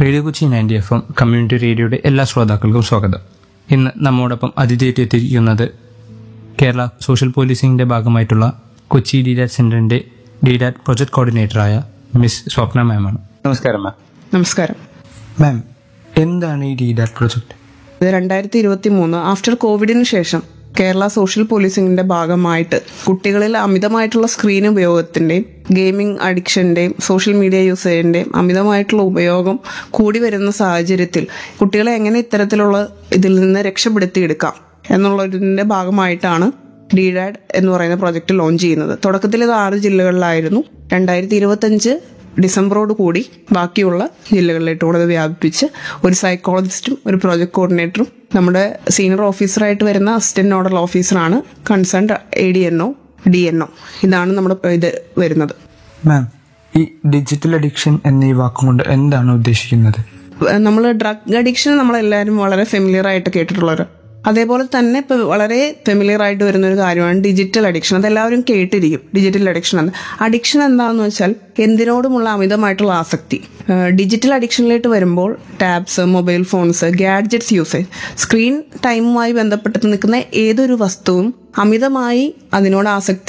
radio Kochi ninety F M community റേഡിയോയുടെ എല്ലാ ശ്രോതാക്കൾക്കും സ്വാഗതം ഇന്ന് നമ്മോടൊപ്പം അതിഥിയായിട്ട് എത്തിയിരിക്കുന്നത് കേരള സോഷ്യൽ പോലീസിംഗിന്റെ ഭാഗമായിട്ടുള്ള കൊച്ചി ഡിഡാറ്റ് സെന്ററിന്റെ ഡിഡാറ്റ് പ്രൊജക്ട് കോർഡിനേറ്ററായ മിസ് സ്വപ്ന മാമാണ് നമസ്കാരം മാം നമസ്കാരം മാം എന്താണ് ഈ ഡിഡാറ്റ് പ്രൊജക്ട് ഇത് രണ്ടായിരത്തി ഇരുപത്തി മൂന്ന് ആഫ്റ്റർ കോവിഡിന് ശേഷം കേരള സോഷ്യൽ പോലീസിംഗിന്റെ ഭാഗമായിട്ട് കുട്ടികളിൽ അമിതമായിട്ടുള്ള സ്ക്രീൻ ഉപയോഗത്തിന്റെയും ഗെയിമിംഗ് അഡിക്ഷന്റെയും സോഷ്യൽ മീഡിയ യൂസേജിന്റെയും അമിതമായിട്ടുള്ള ഉപയോഗം കൂടി വരുന്ന സാഹചര്യത്തിൽ കുട്ടികളെ എങ്ങനെ ഇത്തരത്തിലുള്ള ഇതിൽ നിന്ന് രക്ഷപ്പെടുത്തിയെടുക്കാം എന്നുള്ളതിന്റെ ഭാഗമായിട്ടാണ് ഡിഡാഡ് എന്ന് പറയുന്ന പ്രോജക്റ്റ് ലോഞ്ച് ചെയ്യുന്നത് തുടക്കത്തിൽ ഇത് ആറ് ജില്ലകളിലായിരുന്നു രണ്ടായിരത്തി ഇരുപത്തഞ്ച് ഡിസംബറോട് കൂടി ബാക്കിയുള്ള ജില്ലകളിലേട്ടൂടെ അത് വ്യാപിപ്പിച്ച് ഒരു സൈക്കോളജിസ്റ്റും ഒരു പ്രോജക്ട് കോർഡിനേറ്ററും നമ്മുടെ സീനിയർ ഓഫീസറായിട്ട് വരുന്ന അസിസ്റ്റന്റ് നോഡൽ ഓഫീസറാണ് concerned A D N O D N O ഇതാണ് നമ്മുടെ ഇത് വരുന്നത് മാം ഈ ഡിജിറ്റൽ അഡിക്ഷൻ എന്ന ഈ വാക്കും കൊണ്ട് എന്താണ് ഉദ്ദേശിക്കുന്നത് നമ്മൾ ഡ്രഗ് അഡിക്ഷൻ നമ്മളെല്ലാവരും വളരെ ഫെമിലിയർ ആയിട്ട് കേട്ടിട്ടുള്ളവർ അതേപോലെ തന്നെ ഇപ്പൊ വളരെ ഫെമിലിയർ ആയിട്ട് വരുന്ന ഒരു കാര്യമാണ് ഡിജിറ്റൽ അഡിക്ഷൻ അതെല്ലാവരും കേട്ടിരിക്കും ഡിജിറ്റൽ അഡിക്ഷൻ എന്ന് അഡിക്ഷൻ എന്താണെന്ന് വെച്ചാൽ എന്തിനോടുമുള്ള അമിതമായിട്ടുള്ള ആസക്തി ഡിജിറ്റൽ അഡിക്ഷനിലേക്ക് വരുമ്പോൾ tabs mobile phones gadgets usage screen ടൈമുമായി ബന്ധപ്പെട്ട് നിൽക്കുന്ന ഏതൊരു വസ്തുവും അമിതമായി അതിനോട് ആസക്തി